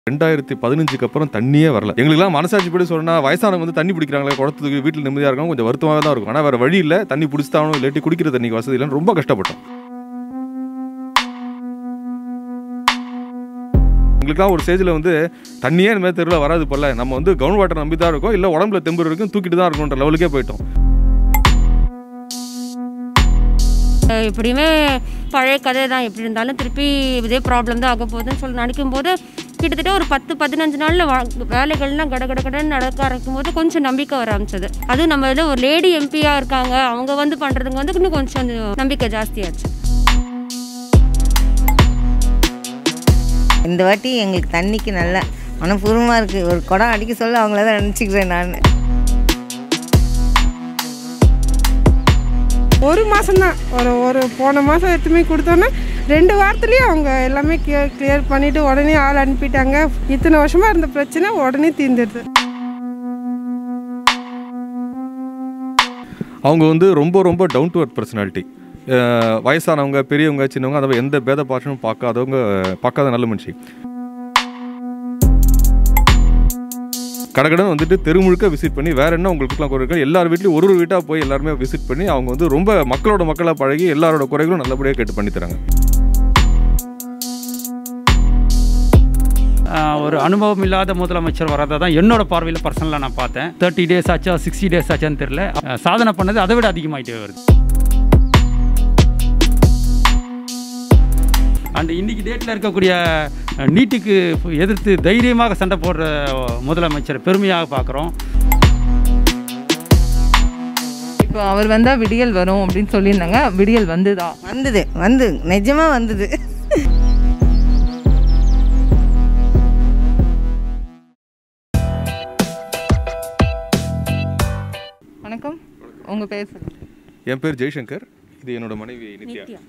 ரெண்டாயிரத்தி பதினஞ்சுக்கு அப்புறம் தண்ணியே வரல எங்களுக்குலாம் மனசாட்சிப்படி சொன்னா வயசானவங்க வந்து தண்ணி பிடிக்கிறாங்களே குடத்துக்கு வீட்டில் நிம்மதியாக இருக்கும் கொஞ்சம் வருத்தமாக தான் இருக்கும் ஆனால் வேறு வழி இல்லை தண்ணி பிடிச்சாலும் இல்லாட்டி குடிக்கிற தண்ணிக்கு வசதி இல்லைன்னு ரொம்ப கஷ்டப்பட்டோம் எங்களுக்குலாம் ஒரு ஸ்டேஜில் வந்து தண்ணியே இந்த மாதிரி தெருவில் வராது போல நம்ம வந்து கவுன் வாட்டர் நம்பி தான் இருக்கோம் இல்லை உடம்புல தெம்பு இருக்கும் தூக்கிட்டு தான் இருக்கும்ன்ற லெவலுக்கே போயிட்டோம் எப்படியுமே பழைய கதை தான் எப்படி இருந்தாலும் திருப்பி இதே ப்ராப்ளம் தான் ஆக போகுதுன்னு சொல்லி நினைக்கும் போது கிட்டத்தட்ட ஒரு பத்து பதினஞ்சு நாளில் வேலைகள்லாம் கட கட கடன்னு நடக்க ஆரம்பிக்கும் போது கொஞ்சம் நம்பிக்கை வர ஆரம்பிச்சது அதுவும் நம்ம இதில் ஒரு லேடி எம்பியாக இருக்காங்க அவங்க வந்து பண்ணுறதுங்க வந்து இன்னும் கொஞ்சம் நம்பிக்கை ஜாஸ்தியாச்சு இந்த வாட்டி எங்களுக்கு தண்ணிக்கு நல்ல மனப்பூர்வமாக இருக்குது ஒரு குடம் அடிக்க சொல்ல அவங்கள தான் நினச்சிக்கிறேன் நான் ஒரு மாதம்தான் ஒரு ஒரு போன மாதம் எடுத்துமே கொடுத்தோன்னே ரெண்டு வாரத்துலேயே அவங்க எல்லாமே கிளியர் கிளியர் பண்ணிவிட்டு உடனே ஆள் அனுப்பிட்டாங்க இத்தனை வருஷமாக இருந்த பிரச்சனை உடனே தீர்ந்துடுது அவங்க வந்து ரொம்ப ரொம்ப டவுன் டு அர்த் பர்சனாலிட்டி வயசானவங்க பெரியவங்க சின்னவங்க அதை எந்த பேத பாஷனும் பார்க்காதவங்க பார்க்காத நல்ல மனுஷி கடகடன் வந்துட்டு தெரு முழுக்க விசிட் பண்ணி வேற என்ன உங்களுக்குலாம் குறைகள் எல்லார் வீட்லையும் ஒரு ஒரு வீட்டாக போய் எல்லாருமே விசிட் பண்ணி அவங்க வந்து ரொம்ப மக்களோட மக்களாக பழகி எல்லாரோட குறைகளும் நல்லபடியாக கேட்டு பண்ணி தராங்க ஆஹ் ஒரு அனுபவம் இல்லாத முதலமைச்சர் வரதை தான் என்னோட பார்வையில் பர்சனலாக நான் பார்த்தேன் தேர்ட்டி டேஸ் ஆச்சா சிக்ஸ்டி டேஸ் ஆச்சான்னு தெரில ஆஹ் சாதனை பண்ணது அதை விட அதிகமாகிட்டே வருது அண்ட் இன்னைக்கு டேட்டில் இருக்கக்கூடிய அஹ், நீட்டுக்கு எதிர்த்து தைரியமாக சண்டை போடுற முதலமைச்சர் பெருமையாக பார்க்குறோம் இப்போ அவர் வந்தால் விடியல் வரும் அப்படின்னு சொல்லியிருந்தாங்க விடியல் வந்துதா வந்தது வந்து நிஜமாக வந்தது வணக்கம் உங்கள் பேர் சொல்லுங்க என் பேர் ஜெய்சங்கர் இது என்னோட மனைவி நித்யா நித்யா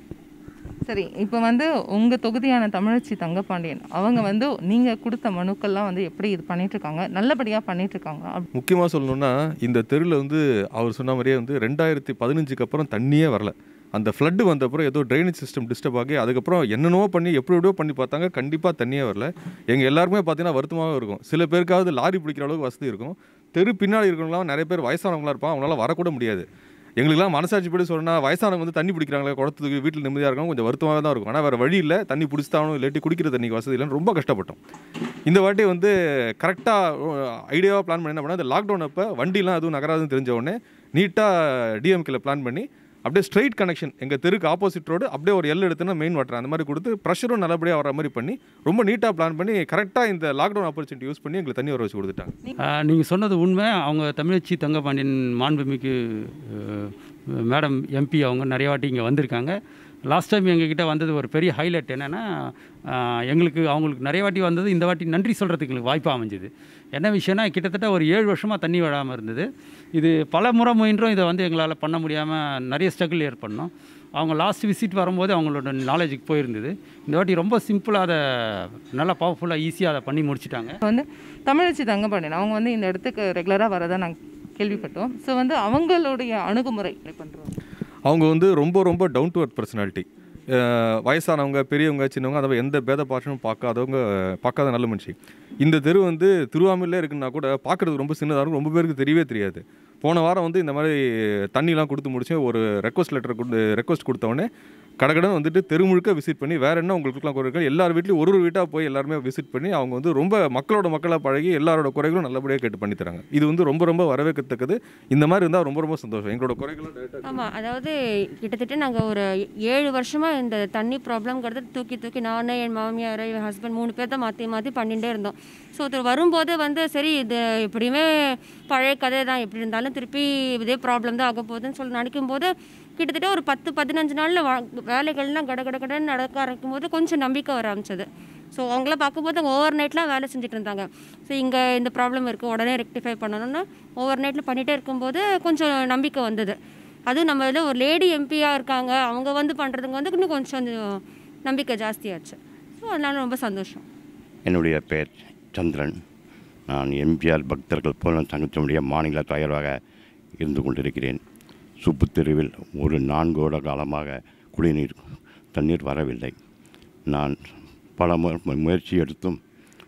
சரி இப்போ வந்து உங்கள் தொகுதியான தமிழச்சி தங்கப்பாண்டியன் அவங்க வந்து நீங்கள் கொடுத்த மனுக்கள்லாம் வந்து எப்படி இது பண்ணிட்டு இருக்காங்க நல்லபடியாக பண்ணிட்டு இருக்காங்க அப்- முக்கியமாக சொல்லணும்னா இந்த தெருவில் வந்து அவர் சொன்ன மாதிரியே வந்து ரெண்டாயிரத்தி பதினஞ்சுக்கு அப்புறம் தண்ணியே வரல அந்த ஃப்ளட்டு வந்த அப்புறம் ஏதோ ட்ரைனேஜ் சிஸ்டம் டிஸ்டர்ப் ஆகி அதுக்கப்புறம் என்னென்னவோ பண்ணி எப்படி எப்படியோ பண்ணி பார்த்தாங்க கண்டிப்பாக தண்ணியே வரல எங்கள் எல்லாருமே பார்த்தீங்கன்னா வருத்தமாகவே இருக்கும் சில பேருக்காவது லாரி பிடிக்கிற அளவுக்கு வசதி இருக்கும் தெரு பின்னாடி இருக்கிறவங்களாம் நிறைய பேர் வயசானவங்களா இருப்பாங்க அவங்களால வரக்கூட முடியாது எங்களுக்குலாம் மனசாட்சிப்படி சொன்னா வயசானவங்க வந்து தண்ணி பிடிக்கிறாங்களே குடத்துக்கு வீட்டில் நிம்மதியாக இருக்கும் கொஞ்சம் வருத்தமாக தான் இருக்கும் ஆனால் வேறு வழி இல்லை தண்ணி பிடிச்சாலும் இல்லாட்டி குடிக்கிற தண்ணிக்கு வசதி இல்லைன்னு ரொம்ப கஷ்டப்பட்டோம் இந்த வாட்டி வந்து கரெக்டாக ஐடியாவாக பிளான் பண்ணி என்ன பண்ணால் இந்த லாக்டவுன் அப்போ வண்டிலாம் எதுவும் நகராதுன்னு தெரிஞ்ச உடனே நீட்டாக டிஎம்கேல பிளான் பண்ணி அப்படியே ஸ்ட்ரைட் கனெக்ஷன் எங்கள் தெருக்கு ஆப்போசிட் ரோடு அப்படியே ஒரு எல் எடுத்துனா மெயின் வாட்டர் அந்த மாதிரி கொடுத்து ப்ரெஷரும் நல்லபடியாக வர மாதிரி பண்ணி ரொம்ப நீட்டாக பிளான் பண்ணி கரெக்டாக இந்த லாக்டவுன் ஆப்பர்ச்சுனிட்டி யூஸ் பண்ணி எங்களுக்கு தண்ணி வர வச்சு கொடுத்துட்டாங்க நீங்கள் சொன்னது உண்மை அவங்க தமிழச்சி தங்கபாண்டியன் மாண்புமிகு அஹ், மேடம் எம்பி அவங்க நிறைய வாட்டி இங்கே வந்திருக்காங்க லாஸ்ட் டைம் எங்ககிட்ட வந்தது ஒரு பெரிய ஹைலைட் என்னென்னா எங்களுக்கு அவங்களுக்கு நிறைய வாட்டி வந்தது இந்த வாட்டி நன்றி சொல்கிறதுக்கு எங்களுக்கு வாய்ப்பாக அமைஞ்சுது என்ன விஷயம்னா கிட்டத்தட்ட ஒரு ஏழு வருஷமாக தண்ணி விடாமல் இருந்தது இது பல முறை முயன்றும் இதை வந்து எங்களால் பண்ண முடியாமல் நிறைய ஸ்ட்ரகிள் ஏற்படணும் அவங்க லாஸ்ட் விசிட் வரும்போது அவங்களோட நாலேஜுக்கு போயிருந்தது இந்த வாட்டி ரொம்ப சிம்பிளாக அதை நல்லா பவர்ஃபுல்லாக ஈஸியாக அதை பண்ணி முடிச்சிட்டாங்க இப்போ வந்து தமிழச்சி தங்கப்பாண்டியன் அவங்க வந்து இந்த இடத்துக்கு ரெகுலராக வரதா நாங்கள் கேள்விப்பட்டோம் ஸோ வந்து அவங்களுடைய அணுகுமுறை பண்ணுறோம் அவங்க வந்து ரொம்ப ரொம்ப டவுன் டு அர்த் பர்சனாலிட்டி வயசானவங்க பெரியவங்க சின்னவங்க அதை எந்த பேத பாஷனும் பார்க்காதவங்க பார்க்காத நல்ல மனுஷி இந்த தெரு வந்து திருவாமூர்லேயே இருக்குன்னா கூட பார்க்குறது ரொம்ப சின்னதாக இருக்கும் ரொம்ப பேருக்கு தெரியவே தெரியாது போன வாரம் வந்து இந்த மாதிரி தண்ணிலாம் கொடுத்து முடிச்சு ஒரு ரெக்வஸ்ட் லெட்டர் கொடுத்து ரெக்வஸ்ட் கொடுத்தவொடனே கடகடன் வந்துட்டு தெரு முழுக்க விசிட் பண்ணி வேற என்ன உங்களுக்குலாம் குறைகள் எல்லார் வீட்லையும் ஒரு ஒரு வீட்டாக போய் எல்லாருமே விசிட் பண்ணி அவங்க வந்து ரொம்ப மக்களோட மக்களாக பழகி எல்லாரோட குறைகளும் நல்லபடியாக கேட்டு பண்ணி தராங்க இது வந்து ரொம்ப ரொம்ப வரவேற்கத்தக்கது இந்த மாதிரி இருந்தால் ரொம்ப ரொம்ப சந்தோஷம் எங்களோட குறைகளும் direct ஆ ஆமாம் அதாவது கிட்டத்தட்ட நாங்கள் ஒரு ஏழு வருஷமாக இந்த தண்ணி ப்ராப்ளம்ங்கிறத தூக்கி தூக்கி நான் என் மாமியார் என் ஹஸ்பண்ட் மூணு பேர் தான் மாற்றி மாற்றி பண்ணிகிட்டே இருந்தோம் ஸோ இது வரும்போது வந்து சரி இது எப்படியுமே பழைய கதை தான் எப்படி இருந்தாலும் திருப்பி இதே ப்ராப்ளம் தான் ஆக போகுதுன்னு சொல்லி நினைக்கும் போது கிட்டத்தட்ட ஒரு பத்து பதினஞ்சு நாளில் வேலைகள்லாம் கட கட கடன்னு நடக்க ஆரம்பிக்கும் போது கொஞ்சம் நம்பிக்கை வர ஆரம்பிச்சது ஸோ அவங்கள பார்க்கும்போது அவங்க ஓவர் நைட்லாம் வேலை செஞ்சுட்டு இருந்தாங்க ஸோ இங்கே இந்த ப்ராப்ளம் இருக்குது உடனே ரெக்டிஃபை பண்ணணும்னு ஓவர் நைட்டில் பண்ணிகிட்டே இருக்கும்போது கொஞ்சம் நம்பிக்கை வந்தது அதுவும் நம்ம இதில் ஒரு லேடி எம்பியாக இருக்காங்க அவங்க வந்து பண்ணுறதுங்க வந்து இன்னும் கொஞ்சம் நம்பிக்கை ஜாஸ்தியாச்சு ஸோ அதனால ரொம்ப சந்தோஷம் என்னுடைய பெயர் சந்திரன் நான் எம்ஜிஆர் பக்தர்கள் போல சங்கத்தினுடைய மாநில தலைவராக இருந்து கொண்டிருக்கிறேன் சுப்பு தெருவில் ஒரு நான்கு வருட காலமாக குடிநீர் தண்ணீர் வரவில்லை நான் பல மு- முயற்சி எடுத்தும்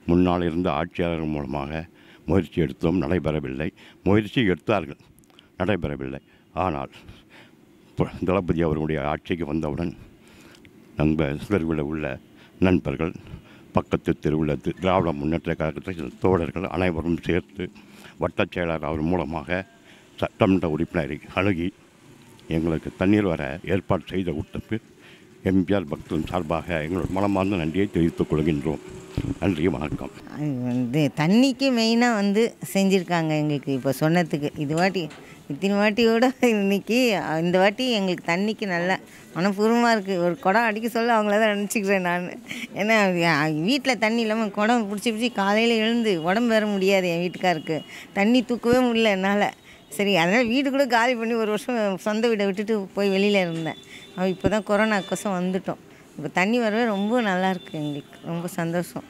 முன்னால் இருந்த ஆட்சியாளர்கள் மூலமாக முயற்சி எடுத்தோம் நடைபெறவில்லை முயற்சி எடுத்தார்கள் நடைபெறவில்லை ஆனால் இப்போ தளபதி அவர்களுடைய ஆட்சிக்கு வந்தவுடன் நம்ம தெருவில் உள்ள நண்பர்கள் பக்கத்து தெருவில் தி- திராவிட முன்னேற்ற கழகத்தில் தோழர்கள் அனைவரும் சேர்த்து வட்டச் செயலர் அவர் மூலமாக சட்டமன்ற உறுப்பினரை அணுகி எங்களுக்கு தண்ணீர் வர ஏற்பாடு செய்த விட்டப்பு எம்ஜிஆர் பக்தன் சார்பாக எங்களோட மனமார்ந்த நன்றியை தெரிவித்துக் கொள்கின்றோம் நன்றி வணக்கம் அது வந்து தண்ணிக்கு மெயினாக வந்து செஞ்சுருக்காங்க எங்களுக்கு இப்போ சொன்னதுக்கு இது வாட்டி இத்தனை வாட்டியோட இன்னைக்கு இந்த வாட்டி எங்களுக்கு தண்ணிக்கு நல்லா மனப்பூர்வமாக இருக்குது ஒரு குடம் அடிக்க சொல்ல அவங்கள தான் நினச்சிக்கிறேன் நான் ஏன்னா வீட்டில் தண்ணி இல்லாமல் குடம் பிடிச்சி பிடிச்சி காலையில் எழுந்து உடம்பு வேற முடியாது என் வீட்டுக்காருக்கு தண்ணி தூக்கவே முடியல என்னால் சரி அதனால் வீடு கூட காலி பண்ணி ஒரு வருஷம் சொந்த வீடை விட்டுட்டு போய் வெளியில் இருந்தேன் அவள் இப்போ தான் கொரோனா கோசம் வந்துட்டோம் இப்போ தண்ணி வரவே ரொம்ப நல்லா இருக்கு எங்களுக்கு ரொம்ப சந்தோஷம்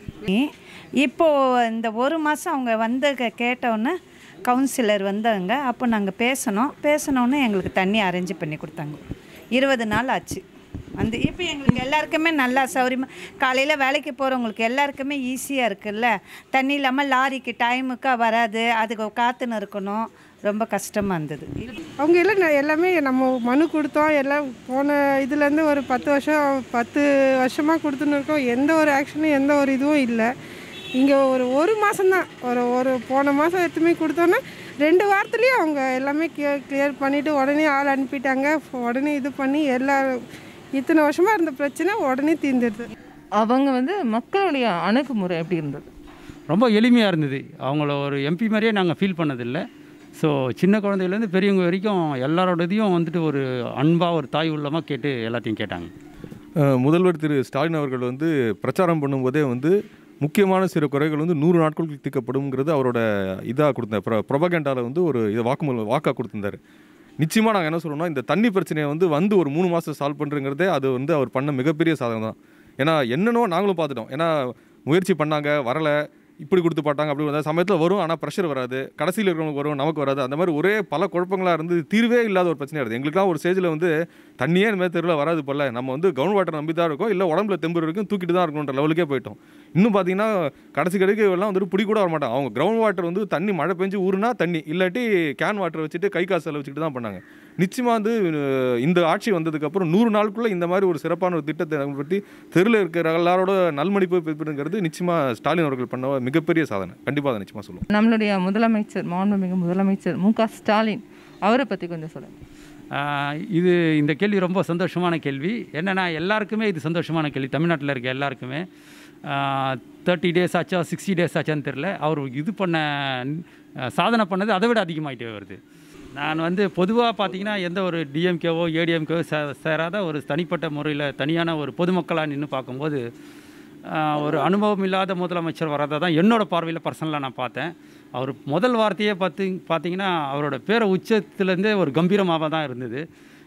இப்போ இந்த ஒரு மாதம் அவங்க வந்து கே- கேட்டோன்னே கவுன்சிலர் வந்தாங்க அப்போ நாங்கள் பேசினோம் பேசினோன்னே எங்களுக்கு தண்ணி அரேஞ்ச் பண்ணி கொடுத்தாங்க இருபது நாள் ஆச்சு வந்து இப்போ எங்களுக்கு எல்லாருக்குமே நல்லா சௌரியமாக காலையில் வேலைக்கு போகிறவங்களுக்கு எல்லாருக்குமே ஈஸியாக இருக்குல்ல தண்ணி இல்லாமல் லாரிக்கு டைமுக்கு வராது அதுக்கு காத்துன்னு இருக்கணும் ரொம்ப கஷ்டமாக இருந்தது அவங்க எல்லாம் ந- எல்லாமே நம்ம மனு கொடுத்தோம் எல்லாம் போன இதுலேருந்து ஒரு பத்து வருஷம் பத்து வருஷமாக கொடுத்துன்னு இருக்கோம் எந்த ஒரு ஆக்ஷனும் எந்த ஒரு இதுவும் இல்லை இங்கே ஒரு ஒரு மாதம்தான் ஒரு ஒரு போன மாதம் எடுத்துமே கொடுத்தோன்னா ரெண்டு வாரத்துலேயே அவங்க எல்லாமே கிளியர் கிளியர் பண்ணிவிட்டு உடனே ஆள் அனுப்பிட்டாங்க உடனே இது பண்ணி எல்லா இத்தனை வருஷமாக இருந்த பிரச்சனை உடனே தீர்ந்துடுது அவங்க வந்து மக்களுடைய அணுகுமுறை எப்படி இருந்தது ரொம்ப எளிமையாக இருந்தது அவங்கள ஒரு எம்பி மாதிரியே நாங்கள் ஃபீல் பண்ணதில்லை ஸோ சின்ன குழந்தையிலேருந்து பெரியவங்க வரைக்கும் எல்லாரோட இதையும் வந்துட்டு ஒரு அன்பாக ஒரு தாய் உள்ளமாக கேட்டு எல்லாத்தையும் கேட்டாங்க அஹ் முதல்வர் திரு ஸ்டாலின் அவர்கள் வந்து பிரச்சாரம் பண்ணும்போதே வந்து முக்கியமான சில குறைகள் வந்து நூறு நாட்களுக்கு தீர்க்கப்படும்ங்கிறது அவரோட இதாக கொடுத்தார் ப்ர ப்ரொபகண்டாவில் வந்து ஒரு இதை வாக்குமூலம் வாக்காக கொடுத்திருந்தாரு நிச்சயமாக நாங்கள் என்ன சொல்கிறோம்னா இந்த தண்ணி பிரச்சனையை வந்து வந்து ஒரு மூணு மாதம் சால்வ் பண்ணுறங்கிறதே அது வந்து அவர் பண்ண மிகப்பெரிய சாதனை தான் ஏன்னா என்னென்னோ நாங்களும் பார்த்துட்டோம் ஏன்னா முயற்சி பண்ணாங்க வரலை இப்படி கொடுத்து பார்த்தாங்க அப்படி அந்த சமயத்தில் வரும் ஆனால் ப்ரெஷர் வராது கடைசியில் இருக்கிறவங்களுக்கு வரும் நமக்கு வராது அந்த மாதிரி ஒரே பல குழப்பங்களாக இருந்து தீர்வே இல்லாத ஒரு பிரச்சனையாக இருக்குது எங்களுக்குலாம் ஒரு ஸ்டேஜில் வந்து தண்ணியே இந்த மாதிரி தெருவில் வராது போல நம்ம வந்து கவுன் வாட்டர் நம்பி தான் இருக்கோம் இல்லை உடம்புல தெம்பு இருக்கும் தூக்கிட்டு தான் இருக்கணுன்ற லெவலுக்கே போயிட்டோம் இன்னும் பார்த்தீங்கன்னா கடைசி கடைக்கு எல்லாம் வந்துட்டு பிடி கூட வர மாட்டாங்க அவங்க கிரவுண்ட் வாட்டர் வந்து தண்ணி மழை பெஞ்சு ஊறுனா தண்ணி இல்லாட்டி கேன் வாட்டர் வச்சுட்டு கை காசு செலவு வச்சுட்டு தான் பண்ணாங்க நிச்சயமாக வந்து அஹ், இந்த ஆட்சி வந்ததுக்கப்புறம் நூறு நாளுக்குள்ளே இந்த மாதிரி ஒரு சிறப்பான ஒரு திட்டத்தை பற்றி தெருவில் இருக்கிற எல்லாரோட நல்மதிப்பு பெறுங்கிறது நிச்சயமாக ஸ்டாலின் அவர்கள் பண்ண மிகப்பெரிய சாதனை கண்டிப்பாக அதை நிச்சயமாக சொல்லுவோம் நம்மளுடைய முதலமைச்சர் மாண்புமிகு முதலமைச்சர் மு க ஸ்டாலின் அவரை பற்றி கொஞ்சம் சொல்லுங்கள் ஆஹ் இது இந்த கேள்வி ரொம்ப சந்தோஷமான கேள்வி என்னென்னா எல்லாருக்குமே இது சந்தோஷமான கேள்வி தமிழ்நாட்டில் இருக்க எல்லாருக்குமே தேர்ட்டி டேஸ் ஆச்சா சிக்ஸ்டி டேஸ் ஆச்சான்னு தெரில அவர் இது பண்ண ஆஹ் சாதனை பண்ணது அதை விட அதிகமாகிட்டே வருது நான் வந்து பொதுவாக பார்த்தீங்கன்னா எந்த ஒரு டிஎம்கேவோ ஏடிஎம்கேவோ சே சேராத ஒரு தனிப்பட்ட முறையில் தனியான ஒரு பொதுமக்களாக நின்று பார்க்கும்போது ஆஹ் ஒரு அனுபவம் இல்லாத முதலமைச்சர் வரதை தான் என்னோட பார்வையில் பர்சனலாக நான் பார்த்தேன் அவர் முதல் வார்த்தையே பார்த்து பார்த்தீங்கன்னா அவரோட பேரை உச்சத்துலேருந்தே ஒரு கம்பீரமாக தான் இருந்தது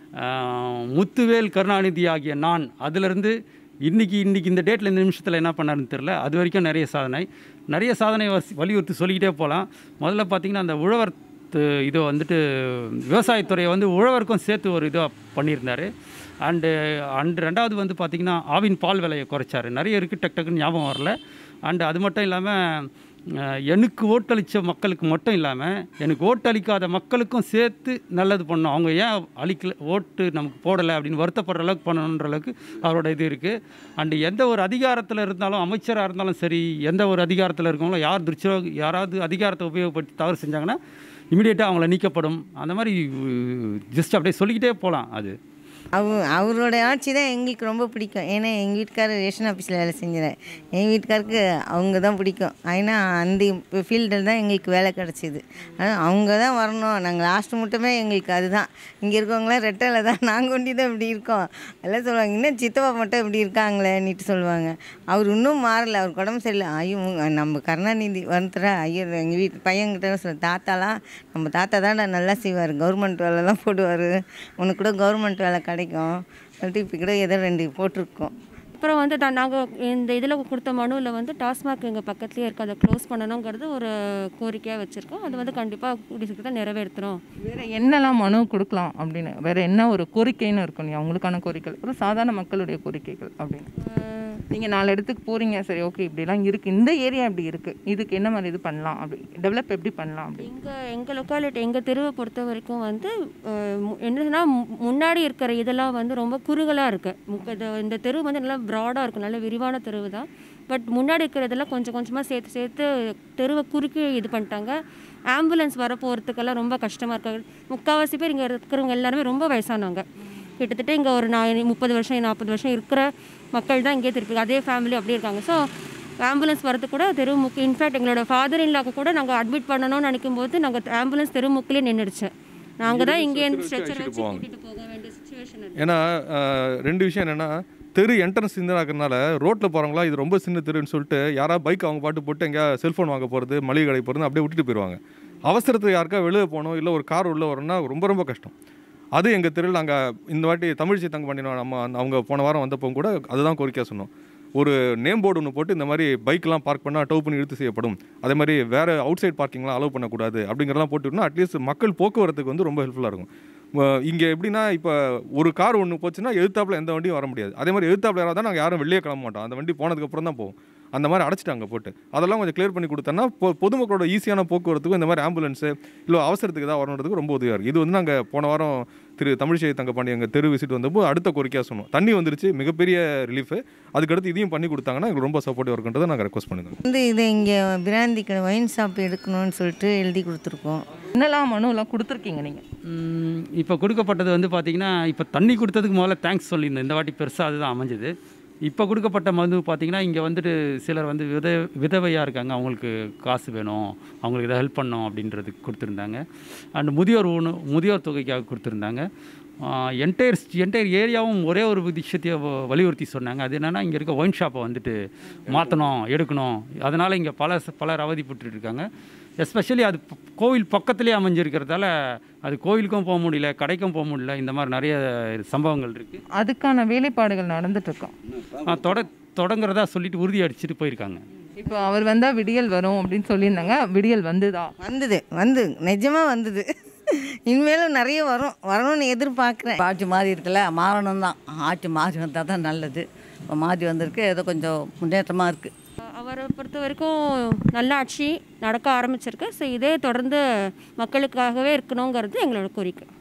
ஆஹ் முத்துவேல் கருணாநிதி ஆகிய நான் அதிலிருந்து இன்னைக்கு இன்னைக்கு இந்த டேட்டில் இந்த நிமிஷத்தில் என்ன பண்ணாருன்னு தெரில அது வரைக்கும் நிறைய சாதனை நிறைய சாதனை வசி- வலியுறுத்தி சொல்லிக்கிட்டே போகலாம் முதல்ல பார்த்தீங்கன்னா அந்த உழவர் து- இதை வந்துட்டு விவசாயத்துறையை வந்து உழவருக்கும் சேர்த்து ஒரு இதாக பண்ணியிருந்தார் அண்டு அண்டு ரெண்டாவது வந்து பார்த்திங்கன்னா ஆவின் பால் விலையை குறைச்சாரு நிறைய இருக்குது டக் டக்குன்னு ஞாபகம் வரல அண்டு அது மட்டும் இல்லாமல் எனக்கு ஓட்டளித்த மக்களுக்கு மட்டும் இல்லாமல் எனக்கு ஓட்டளிக்காத மக்களுக்கும் சேர்த்து நல்லது பண்ணணும் அவங்க ஏன் அளிக்கல ஓட்டு நமக்கு போடலை அப்படின்னு வருத்தப்படுற அளவுக்கு பண்ணணுன்ற அளவுக்கு அவரோட இது இருக்குது அண்டு எந்த ஒரு அதிகாரத்தில் இருந்தாலும் அமைச்சராக இருந்தாலும் சரி எந்த ஒரு அதிகாரத்தில் இருக்கவங்களோ யார் துர்ச்சோ யாராவது அதிகாரத்தை உபயோகப்படுத்தி தவறு செஞ்சாங்கன்னா இமீடியட்டாக அவங்கள நீக்கப்படும் அந்த மாதிரி ஜஸ்ட் அப்படியே சொல்லிக்கிட்டே போகலாம் அது அவ அவரோட ஆட்சி தான் எங்களுக்கு ரொம்ப பிடிக்கும் ஏன்னா எங்கள் வீட்டுக்காரர் ரேஷன் ஆஃபீஸில் வேலை செஞ்சுறேன் எங்கள் வீட்டுக்காருக்கு அவங்க தான் பிடிக்கும் ஏன்னா அந்த ஃபீல்டில் தான் எங்களுக்கு வேலை கிடச்சிது ஆனால் அவங்க தான் வரணும் நாங்கள் லாஸ்ட்டு மட்டுமே எங்களுக்கு அதுதான் இங்கே இருக்கவங்களாம் ரெட்டலை தான் நாங்கள் ஒண்டி தான் இப்படி இருக்கோம் எல்லாம் சொல்லுவாங்க இன்னும் சித்தப்பா மட்டும் இப்படி இருக்காங்களேன்னுட்டு சொல்லுவாங்க அவர் இன்னும் மாறலை அவர் உடம்பு சரியில்லை ஐயோ உங்க- நம்ம கருணாநிதி வந்துடுறா ஐயோ எங்கள் வீட்டு பையன்கிட்ட சொல்ல தாத்தாலாம் நம்ம தாத்தா தான் நல்லா செய்வார் கவர்மெண்ட் வேலைலாம் போடுவார் உனக்கு கூட கவர்மெண்ட் வேலை கிடைக்கும் சொல்லிட்டு இப்போ கூட ஏதோ ரெண்டு போட்டிருக்கோம் அப்புறம் வந்து நாங்கள் இந்த இதில் கொடுத்த மனுவில் வந்து டாஸ்மாக் எங்கள் பக்கத்துலேயே இருக்குது அதை க்ளோஸ் பண்ணணுங்கிறது ஒரு கோரிக்கையாக வச்சுருக்கோம் அது வந்து கண்டிப்பாக கூடிய சீக்கிரத்தில் நிறைவேற்றுறோம் வேறு என்னெல்லாம் மனு கொடுக்கலாம் அப்படின்னு வேறு என்ன ஒரு கோரிக்கைன்னு இருக்கும் இல்லையா உங்களுக்கான கோரிக்கைகள் ஒரு சாதாரண மக்களுடைய கோரிக்கைகள் அப்படின்னு அஹ் நீங்கள் நாலு இடத்துக்கு போகிறீங்க சரி ஓகே இப்படிலாம் இருக்குது இந்த ஏரியா இப்படி இருக்குது இதுக்கு என்ன மாதிரி இது பண்ணலாம் அப்படி டெவலப் எப்படி பண்ணலாம் அப்படி எங்கள் எங்கள் லொக்காலிட்டி எங்கள் தெருவை பொறுத்த வரைக்கும் வந்து அஹ், மு- என்னதுன்னா மு- முன்னாடி இருக்கிற இதெல்லாம் வந்து ரொம்ப குறுகலாக இருக்குது இந்த தெரு வந்து நல்லா ப்ராடாக இருக்கும் நல்ல விரிவான தெருவு தான் பட் முன்னாடி இருக்கிறதெல்லாம் கொஞ்சம் கொஞ்சமாக சேர்த்து சேர்த்து தெருவை குறுக்கி இது பண்ணிட்டாங்க ஆம்புலன்ஸ் வர போகிறதுக்கெல்லாம் ரொம்ப கஷ்டமாக இருக்காங்க முக்கால்வாசி பேர் இங்கே இருக்கிறவங்க எல்லாருமே ரொம்ப வயசானவங்க கிட்டத்தட்ட இங்கே ஒரு நான் முப்பது வருஷம் நாற்பது வருஷம் இருக்கிற மக்கள் தான் இங்கே திருப்பி அதே ஃபேமிலி அப்படியே இருக்காங்க ஸோ ஆம்புலன்ஸ் வரது கூட தெரு முக்கு இன்ஃபேக்ட் எங்களோட ஃபாதர் இன்லாக்கு கூட நாங்கள் அட்மிட் பண்ணணும்னு நினைக்கும் போது நாங்கள் ஆம்புலன்ஸ் தெரு முக்கிலே நின்றுடுச்சு நாங்கள் தான் இங்கேருந்து ஸ்ட்ரெச்சர் வச்சு கூட்டிகிட்டு போக வேண்டிய சுச்சுவேஷன் ஏன்னா அஹ், ரெண்டு விஷயம் என்னென்னா தெரு என்ட்ரன்ஸ் சின்னதாக்கிறனால ரோட்டில் போகிறவங்களா இது ரொம்ப சின்ன தெருன்னு சொல்லிட்டு யாராவது பைக் அவங்க பாட்டு போட்டு எங்கேயா செல்ஃபோன் வாங்க போகிறது மளிகை கடை போகிறது அப்படியே விட்டுட்டு போயிடுவாங்க அவசரத்துக்கு யாருக்கா வெளியே போகணும் இல்லை ஒரு கார் உள்ளே வரணும்னா ரொம்ப ரொம்ப கஷ்டம் அது எங்கள் தெருவில் நாங்கள் இந்த வாட்டி தமிழ்ச்சி தங்க பண்ணினோம் நம்ம அந்த- அவங்க போன வாரம் வந்தப்போ கூட அதுதான் கோரிக்கையாக சொன்னோம் ஒரு நேம் போர்டு ஒன்று போட்டு இந்த மாதிரி பைக்லாம் பார்க் பண்ணால் டவு பண்ணி இழுத்து செய்யப்படும் அதே மாதிரி வேறு அவுட் சைட் பார்க்கிங்லாம் அலோவ் பண்ணக்கூடாது அப்படிங்கிறலாம் போட்டுவிட்டோம்னா அட்லீஸ்ட் மக்கள் போக்குவரத்துக்கு வந்து ரொம்ப ஹெல்ப்ஃபுல்லாக இருக்கும் இங்கே எப்படின்னா இப்போ ஒரு கார் ஒன்று போச்சுன்னா எழுத்தாப்புல எந்த வண்டியும் வர முடியாது அதே மாதிரி எழுத்தாப்புல யாராவது தான் நாங்கள் யாரும் வெளியே கிளம்ப மாட்டோம் அந்த வண்டி போனதுக்கப்புறம் தான் போவோம் அந்த மாதிரி அடைச்சிட்டாங்க போட்டு அதெல்லாம் கொஞ்சம் கிளியர் பண்ணி கொடுத்தோன்னா பொ பொதுமக்களோட ஈஸியான போக்குவரத்துக்கும் இந்த மாதிரி ஆம்புலன்ஸு இல்லை அவசரத்துக்கு தான் வரணுன்றதுக்கு ரொம்ப உதவியாக இருக்குது இது வந்து நாங்கள் போன வாரம் திரு தமிழிசை தங்கப்பாண்டி எங்கள் தெரு விசிட் வந்தப்போ அடுத்த கோரிக்கையாக சொன்னோம் தண்ணி வந்துருச்சு மிகப்பெரிய ரிலீஃபு அதுக்கடுத்து இதையும் பண்ணி கொடுத்தாங்கன்னா எங்களுக்கு ரொம்ப சப்போர்ட்டிவ் இருக்குன்றதை நாங்கள் ரெக்வஸ்ட் பண்ணுங்க வந்து இதை இங்கே பிராந்தி கடை ஒயின் ஷாப் எடுக்கணும்னு சொல்லிட்டு எழுதி கொடுத்துருக்கோம் என்னெல்லாம் மனுலாம் கொடுத்துருக்கீங்க நீங்கள் ம், இப்போ கொடுக்கப்பட்டது வந்து பார்த்தீங்கன்னா இப்போ தண்ணி கொடுத்ததுக்கு முதல்ல தேங்க்ஸ் சொல்லியிருந்தேன் இந்த வாட்டி பெருசாக அதுதான் அமைஞ்சது இப்போ கொடுக்கப்பட்ட மருந்து பார்த்தீங்கன்னா இங்கே வந்துட்டு சிலர் வந்து வித விதவையாக இருக்காங்க அவங்களுக்கு காசு வேணும் அவங்களுக்கு இதை ஹெல்ப் பண்ணணும் அப்படின்றதுக்கு கொடுத்துருந்தாங்க அண்ட் முதியோர் உணவு முதியோர் தொகைக்காக கொடுத்துருந்தாங்க என்டையர் என்டையர் ஏரியாவும் ஒரே ஒரு விஷயத்தைய வ- வலியுறுத்தி சொன்னாங்க அது என்னென்னா இங்கே இருக்க ஒயின் ஷாப்பை வந்துட்டு மாற்றணும் எடுக்கணும் அதனால் இங்கே பல பலர் அவதிப்பட்டு இருக்காங்க எஸ்பெஷலி அது ப- கோவில் பக்கத்துலேயே அமைஞ்சிருக்கிறதால அது கோவிலுக்கும் போக முடியல கடைக்கும் போக முடியல இந்த மாதிரி நிறைய சம்பவங்கள் இருக்குது அதுக்கான வேலைப்பாடுகள் நடந்துட்டு இருக்கோம் தொட தொடங்குறதா சொல்லிட்டு உறுதி அடிச்சுட்டு போயிருக்காங்க இப்போ அவர் வந்தால் விடியல் வரும் அப்படின்னு சொல்லியிருந்தாங்க விடியல் வந்துதா வந்தது வந்து நிஜமாக வந்தது இனிமேலும் நிறைய வரும் வரணும்னு எதிர்பார்க்குறேன் ஆட்சி மாறி இருக்குல்ல மாறணும் தான் ஆட்சி மாறி வந்தால் தான் நல்லது இப்போ மாறி வந்திருக்கு ஏதோ கொஞ்சம் முன்னேற்றமாக இருக்குது அவரை பொறுத்த வரைக்கும் நல்ல ஆட்சி நடக்க ஆரம்பிச்சிருக்கு ஸோ இதே தொடர்ந்து மக்களுக்காகவே இருக்கணுங்கிறது எங்களோட கோரிக்கை